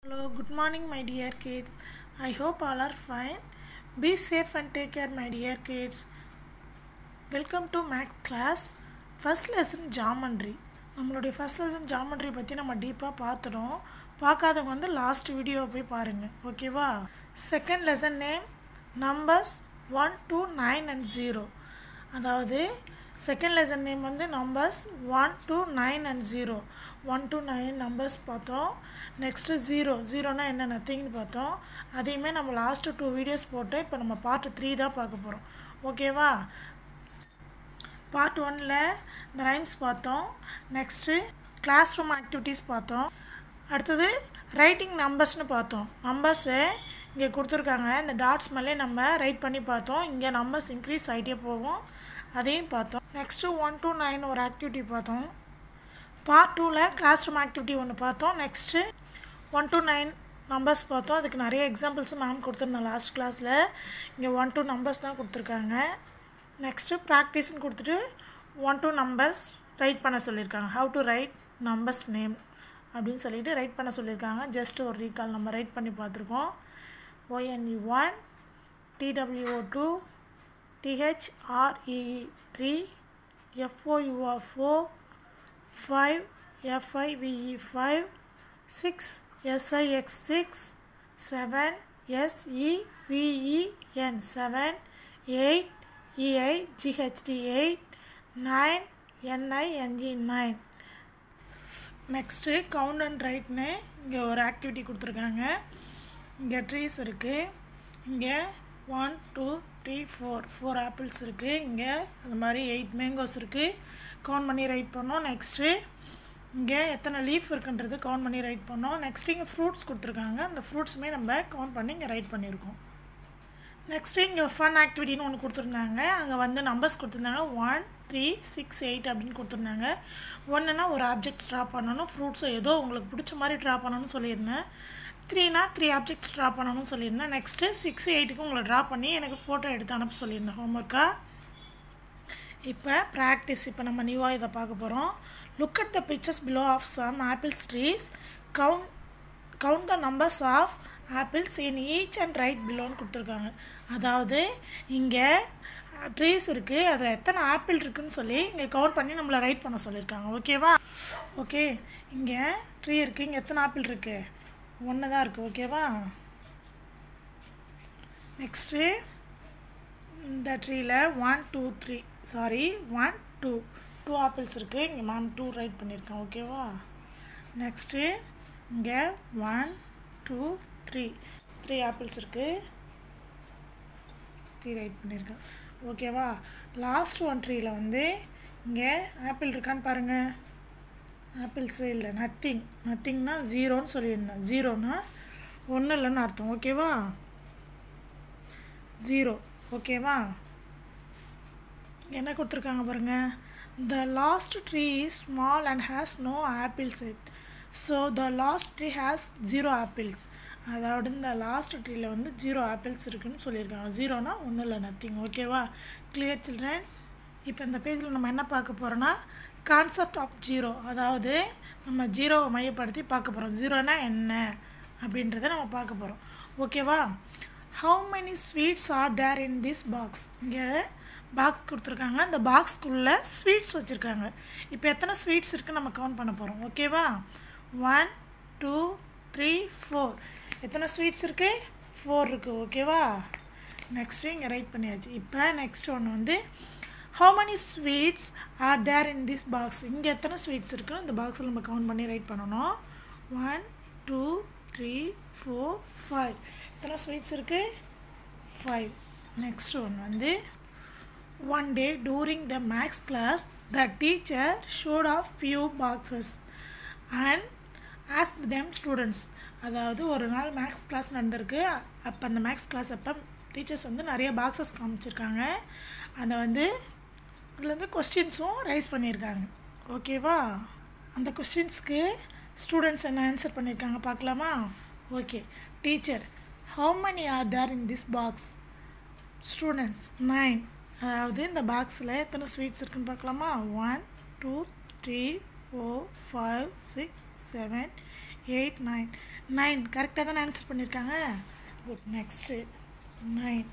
Hello, good morning, my dear kids. I hope all are fine. Be safe and take care, my dear kids. Welcome to maths class first lesson geometry நம்மளுடைய first lesson geometry பற்றி நம்ம டீப்பாக பார்த்துட்டோம் பார்க்காதவங்க வந்து last வீடியோவை போய் பாருங்கள் ஓகேவா second lesson name numbers one two nine and zero அதாவது செகண்ட் லெசன் நேம் வந்து numbers one two nine and zero one two nine numbers பார்த்தோம் நெக்ஸ்ட்டு ஜீரோ ஜீரோனா என்ன நத்திங்னு பார்த்தோம் அதையுமே நம்ம லாஸ்ட்டு டூ வீடியோஸ் போட்டு இப்போ நம்ம பார்ட் த்ரீ தான் பார்க்க போகிறோம் ஓகேவா பார்ட் ஒனில் இந்த ரைம்ஸ் பார்த்தோம் நெக்ஸ்ட்டு கிளாஸ் ரூம் ஆக்டிவிட்டீஸ் பார்த்தோம் அடுத்தது ரைட்டிங் நம்பர்ஸ்னு பார்த்தோம் நம்பர்ஸு இங்கே கொடுத்துருக்காங்க இந்த டாட்ஸ் மேலே நம்ம ரைட் பண்ணி பார்த்தோம் இங்கே நம்பர்ஸ் இன்க்ரீஸ் ஆகிட்டே போகும் அதையும் பார்த்தோம் நெக்ஸ்ட்டு ஒன் டூ நைன் ஒரு ஆக்டிவிட்டி பார்த்தோம் பார்ட் டூவில் கிளாஸ் ரூம் ஆக்டிவிட்டி ஒன்று பார்த்தோம் next one two nine numbers பார்த்தோம் அதுக்கு நிறைய எக்ஸாம்பிள்ஸும் மேம் கொடுத்துருந்தோம் லாஸ்ட் கிளாஸில் இங்கே ஒன் டூ நம்பர்ஸ் தான் கொடுத்துருக்காங்க நெக்ஸ்ட்டு ப்ராக்டிஸ்னு கொடுத்துட்டு ஒன் டூ நம்பர்ஸ் ரைட் பண்ண சொல்லியிருக்காங்க how to write numbers name அப்படின்னு சொல்லிட்டு ரைட் பண்ண சொல்லியிருக்காங்க ஜஸ்ட் ஒரு ரீகால் நம்ம ரைட் பண்ணி பார்த்துருக்கோம் O N E one T W O two T H R E three F O U R four five F I V E five six S I X six seven S E V E N seven eight E I G H T eight nine N I N E nine next count and ரைட்னு இங்கே ஒரு activity கொடுத்துருக்காங்க இங்கே trees இருக்குது இங்கே one two three four four apples இருக்குது இங்கே அது மாதிரி எயிட் மேங்கோஸ் இருக்குது கவுண்ட் பண்ணி ரைட் பண்ணோம் நெக்ஸ்ட்டு இங்கே எத்தனை லீஃப் இருக்குன்றது கவுண்ட் பண்ணி ரைட் பண்ணோம் நெக்ஸ்ட்டு இங்கே ஃப்ரூட்ஸ் கொடுத்துருக்காங்க அந்த ஃப்ரூட்ஸுமே நம்ம கவுண்ட் பண்ணி இங்கே ரைட் பண்ணியிருக்கோம் நெக்ஸ்ட்டு இங்கே ஃபன் ஆக்டிவிட்டின்னு ஒன்று கொடுத்துருந்தாங்க அங்கே வந்து நம்பர்ஸ் கொடுத்துருந்தாங்க ஒன் த்ரீ சிக்ஸ் எயிட் அப்படின்னு கொடுத்துருந்தாங்க ஒன்றுனா ஒரு ஆப்ஜெக்ட்ஸ் ட்ரா பண்ணணும் ஃப்ரூட்ஸோ ஏதோ உங்களுக்கு பிடிச்ச மாதிரி ட்ரா பண்ணணும்னு சொல்லியிருந்தேன் த்ரீனா த்ரீ ஆப்ஜெக்ட்ஸ் ட்ரா பண்ணணும்னு சொல்லியிருந்தேன் நெக்ஸ்ட்டு சிக்ஸ் எயிட்டுக்கு உங்களை ட்ரா பண்ணி எனக்கு ஃபோட்டோ எடுத்து அனுப்ப சொல்லியிருந்தேன் ஹோம்ஒர்க்காக இப்போ ப்ராக்டிஸ் இப்போ நம்ம நியூவாக இதை பார்க்க போகிறோம் look at the pictures below of some apples trees count count the numbers of apples in each and write பிலோன்னு கொடுத்துருக்காங்க அதாவது இங்கே ட்ரீஸ் இருக்குது அதில் எத்தனை ஆப்பிள் இருக்குதுன்னு சொல்லி இங்கே கவுண்ட் பண்ணி நம்மளை ரைட் பண்ண சொல்லியிருக்காங்க ஓகேவா ஓகே இங்கே ட்ரீ இருக்குது இங்கே எத்தனை ஆப்பிள் இருக்குது ஒன்று தான் இருக்குது ஓகேவா நெக்ஸ்ட்டு இந்த ட்ரீயில் one two three sorry one two two apples இருக்குது இங்கே மேம் டூ ரைட் பண்ணியிருக்கேன் ஓகேவா நெக்ஸ்ட்டு இங்கே one two three three apples இருக்குது த்ரீ ரைட் பண்ணியிருக்கேன் ஓகேவா லாஸ்ட் ஒன் ட்ரீயில் வந்து இங்கே ஆப்பிள் இருக்கான்னு பாருங்கள் ஆப்பிள்ஸு இல்லை நத்திங் நத்திங்னா ஜீரோன்னு சொல்லியிருந்தேன் ஜீரோனா ஒன்றும் இல்லைன்னு அர்த்தம் ஓகேவா ஜீரோ ஓகேவா என்ன கொடுத்துருக்காங்க பாருங்கள் the last tree is small and has no apples it so the last tree has zero apples அதாவது இந்த லாஸ்ட் ட்ரீயில் வந்து ஜீரோ ஆப்பிள்ஸ் இருக்குதுன்னு சொல்லியிருக்காங்க ஜீரோனா ஒன்றும் இல்லை நத்திங் ஓகேவா கிளியர் சில்ட்ரன் இப்போ இந்த பேஜில் நம்ம என்ன பார்க்க போகிறோன்னா கான்செப்ட் ஆஃப் ஜீரோ அதாவது நம்ம ஜீரோவை மையப்படுத்தி பார்க்க போகிறோம் ஜீரோனா என்ன அப்படின்றத நம்ம பார்க்க போகிறோம் ஓகேவா how many sweets are there in this box இங்கே பாக்ஸ் கொடுத்துருக்காங்க இந்த பாக்ஸ்க்குள்ளே ஸ்வீட்ஸ் வச்சுருக்காங்க இப்போ எத்தனை ஸ்வீட்ஸ் இருக்குன்னு நம்ம கவுண்ட் பண்ண போகிறோம் ஓகேவா ஒன் டூ த்ரீ ஃபோர் எத்தனை ஸ்வீட்ஸ் இருக்குது ஃபோர் இருக்குது ஓகேவா நெக்ஸ்ட்டு இங்கே ரைட் பண்ணியாச்சு இப்போ நெக்ஸ்ட் ஒன்று வந்து how many sweets are there in this box இங்கே எத்தனை ஸ்வீட்ஸ் இருக்குன்னு இந்த பாக்ஸில் நம்ம கவுண்ட் பண்ணி ரைட் பண்ணணும் one two three four five எத்தனை ஸ்வீட்ஸ் இருக்குது ஃபைவ் நெக்ஸ்ட் ஒன் வந்து one day during the maths class the teacher showed off few boxes and ask them students அதாவது ஒரு நாள் மேக்ஸ் கிளாஸ் நடந்திருக்கு அப்போ அந்த மேக்ஸ் கிளாஸ் அப்போ டீச்சர்ஸ் வந்து நிறைய பாக்ஸஸ் காமிச்சிருக்காங்க அதை வந்து அதில் வந்து கொஸ்டின்ஸும் ரைஸ் பண்ணியிருக்காங்க ஓகேவா அந்த கொஸ்டின்ஸ்க்கு ஸ்டூடெண்ட்ஸ் என்ன ஆன்சர் பண்ணியிருக்காங்க பார்க்கலாமா okay teacher how many are there in this box students nine அதாவது இந்த பாக்ஸில் எத்தனை ஸ்வீட்ஸ் இருக்குன்னு பார்க்கலாமா one two three four five six seven eight nine nine கரெக்டாக தானே ஆன்சர் பண்ணியிருக்காங்க good next nine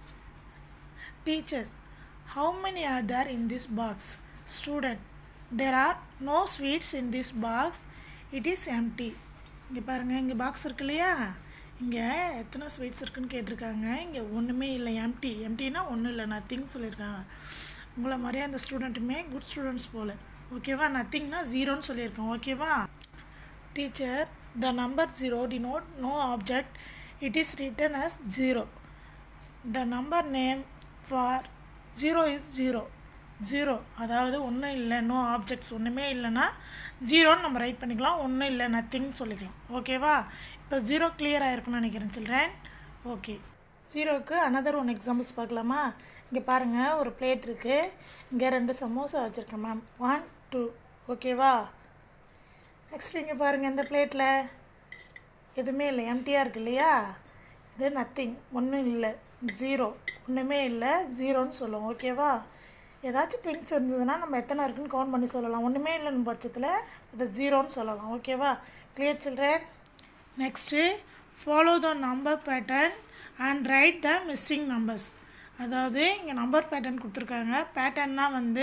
teachers how many are there in this box student there are no sweets in this box it is empty இங்கே பாருங்கள் இங்கே box இருக்கு இல்லையா இங்கே எத்தனை ஸ்வீட்ஸ் இருக்குன்னு கேட்டிருக்காங்க இங்கே ஒன்றுமே இல்லை எம்டி எம்டினா ஒன்றும் இல்லை நத்திங் சொல்லியிருக்காங்க உங்களை மாதிரியே அந்த ஸ்டூடெண்ட்டுமே குட் ஸ்டூடெண்ட்ஸ் போல் ஓகேவா நத்திங்னா ஜீரோன்னு சொல்லியிருக்கோம் ஓகேவா teacher the number zero denote no object it is written as zero the number name for zero is zero zero அதாவது ஒன்றும் இல்லை நோ ஆப்ஜெக்ட்ஸ் ஒன்றுமே இல்லைன்னா ஜீரோன்னு நம்ம ரைட் பண்ணிக்கலாம் ஒன்றும் இல்லை நத்திங் சொல்லிக்கலாம் ஓகேவா இப்போ ஜீரோ கிளியர் ஆகிருக்குன்னு நினைக்கிறேன் சில்ட்ரன் ஓகே ஜீரோவுக்கு அனதர் ஒன் எக்ஸாம்பிள்ஸ் பார்க்கலாமா இங்கே பாருங்கள் ஒரு பிளேட் இருக்குது இங்கே ரெண்டு சமோசா வச்சுருக்கேன் மேம் ஒன் டூ ஓகேவா நெக்ஸ்ட் இங்கே பாருங்கள் இந்த பிளேட்டில் எதுவுமே இல்லை எம்டியாக இருக்கு இல்லையா இது நத்திங் ஒன்றும் இல்லை ஜீரோ ஒன்றுமே இல்லை ஜீரோன்னு சொல்லுவோம் ஓகேவா ஏதாச்சும் திங்ஸ் இருந்ததுன்னா நம்ம எத்தனை இருக்குன்னு கவுண்ட் பண்ணி சொல்லலாம் ஒன்றுமே இல்லைன்னு பட்சத்தில் அது ஜீரோன்னு சொல்லலாம் ஓகேவா clear children next follow the number pattern and write the missing numbers அதாவது இங்கே நம்பர் பேட்டர்ன் கொடுத்துருக்காங்க பேட்டர்ன்னா வந்து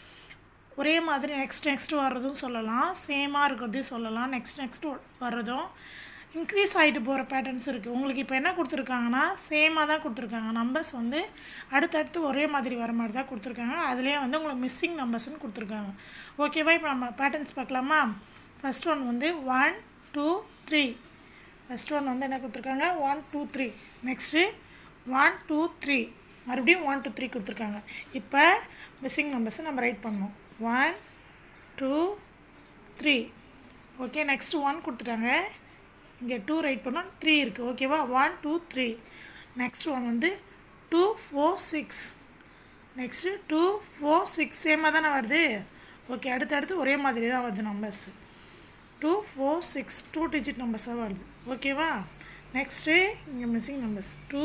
ஒரே மாதிரி நெக்ஸ்ட் நெக்ஸ்ட் வர்றதும் சொல்லலாம் சேமாக இருக்கிறதையும் சொல்லலாம் நெக்ஸ்ட் நெக்ஸ்ட் வர்றதும் இன்க்ரீஸ் ஆகிட்டு போகிற பேட்டர்ன்ஸ் இருக்குது உங்களுக்கு இப்போ என்ன கொடுத்துருக்காங்கன்னா சேமாக தான் கொடுத்துருக்காங்க நம்பர்ஸ் வந்து அடுத்தடுத்து ஒரே மாதிரி வர மாதிரி தான் கொடுத்துருக்காங்க அதுலேயே வந்து உங்களுக்கு மிஸ்ஸிங் நம்பர்ஸ்னு கொடுத்துருக்காங்க ஓகேவா இப்போ நம்ம பேட்டர்ன்ஸ் பார்க்கலாமா ஃபஸ்ட் ஒன் வந்து one two three first one வந்து என்ன கொடுத்துருக்காங்க one two three next one two three மறுபடியும் ஒன் டூ த்ரீ கொடுத்துருக்காங்க இப்போ மிஸ்ஸிங் நம்பர்ஸை நம்ம ரைட் பண்ணோம் one two three okay next one கொடுத்துட்டாங்க இங்கே டூ ரைட் பண்ணோம் த்ரீ இருக்குது ஓகேவா one two three next one வந்து two four six next two four six சேமாக தானே வருது ஓகே அடுத்தடுத்து ஒரே மாதிரி தான் வருது numbers two four six two digit நம்பர்ஸாக வருது ஓகேவா நெக்ஸ்ட்டு இங்கே missing numbers two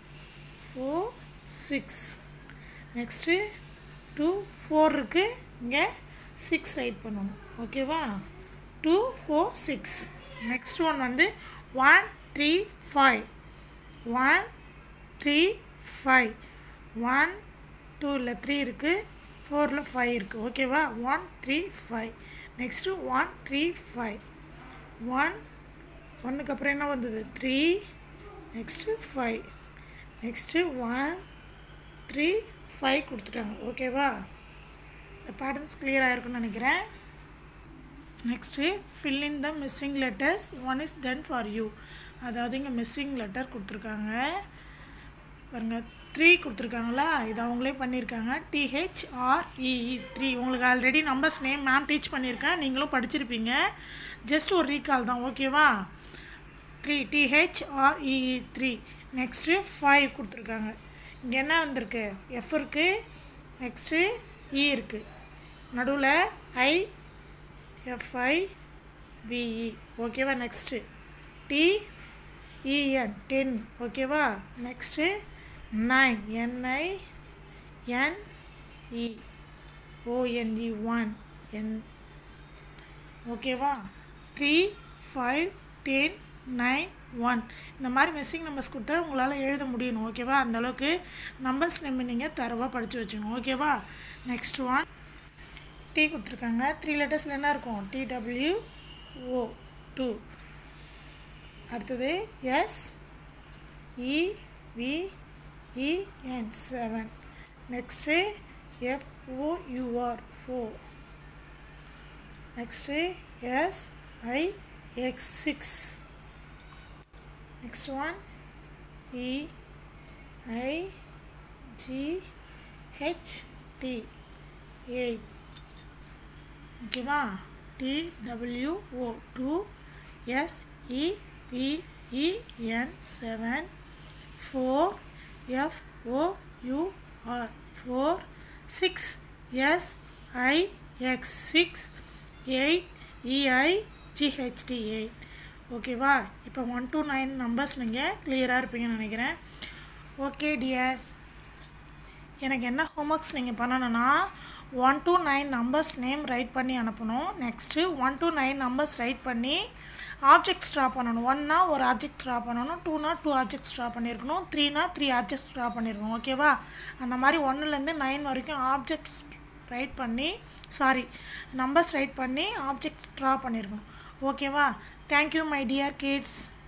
four six next two four இருக்குது இங்கே சிக்ஸ் ரைட் பண்ணணும் ஓகேவா two four six next one வந்து one three five one three five one டூவில் த்ரீ இருக்குது ஃபோரில் ஃபைவ் இருக்குது ஓகேவா one three five next one three five one ஒன்றுக்கு அப்புறம் என்ன வந்தது three next five next one three five கொடுத்துட்டாங்க ஓகேவா இந்த பேட்டர்ன்ஸ் கிளியர் ஆகிருக்குன்னு நினைக்கிறேன் next fill in the missing letters one is done for you அதாவது இங்கே மிஸ்ஸிங் லெட்டர் கொடுத்துருக்காங்க பாருங்கள் த்ரீ கொடுத்துருக்காங்களா இது அவங்களே பண்ணியிருக்காங்க டிஹெச்ஆர்இஇ த்ரீ உங்களுக்கு already numbers name ma'am teach பண்ணியிருக்கேன் நீங்களும் படிச்சிருப்பீங்க ஜஸ்ட் ஒரு ரீகால் தான் ஓகேவா three T H R E E three next five கொடுத்துருக்காங்க இங்கே என்ன வந்திருக்கு எஃப் இருக்குது நெக்ஸ்ட்டு இ இருக்குது நடுவில் ஐ எஃப்ஐ விஇ ஓகேவா நெக்ஸ்ட்டு டிஇஎன் டென் ஓகேவா next nine N I N E O N E one N ஓகேவா three five ten nine one இந்த மாதிரி மிஸ்ஸிங் நம்பர்ஸ் கொடுத்தா உங்களால் எழுத முடியணும் ஓகேவா அந்தளவுக்கு நம்பர்ஸ் நேம் நீங்கள் தரவாக படித்து வச்சுக்கணும் ஓகேவா நெக்ஸ்ட் ஒன் டி கொடுத்துருக்காங்க த்ரீ லெட்டர்ஸில் என்ன இருக்கும் டிடபிள்யூ ஓ டூ அடுத்தது S E V E N seven next F O U R four next S I X six next one E I G H T eight ஓகேவா T W O two S E V E N seven four F O U R four six S I X six eight E I G H T eight ஓகேவா இப்போ one two nine numbers நீங்கள் கிளியராக இருப்பீங்கன்னு நினைக்கிறேன் okay dear எனக்கு என்ன homeworks நீங்கள் பண்ணணும்னா one two nine numbers name write பண்ணி அனுப்பணும் next one two nine numbers write பண்ணி ஆப்ஜெக்ட்ஸ் ட்ரா பண்ணணும் ஒன்னா ஒரு ஆப்ஜெக்ட் ட்ரா பண்ணணும் டூனா டூ ஆப்ஜெக்ட்ஸ் ட்ரா பண்ணியிருக்கணும் த்ரீனா த்ரீ ஆப்ஜெக்ட்ஸ் ட்ரா பண்ணியிருக்கணும் ஓகேவா அந்த மாதிரி ஒன்றுலேருந்து நைன் வரைக்கும் ஆப்ஜெக்ட்ஸ் ரைட் பண்ணி சாரி நம்பர்ஸ் ரைட் பண்ணி ஆப்ஜெக்ட்ஸ் ட்ரா பண்ணியிருக்கணும் ஓகேவா தேங்க்யூ மை டியர் கிட்ஸ்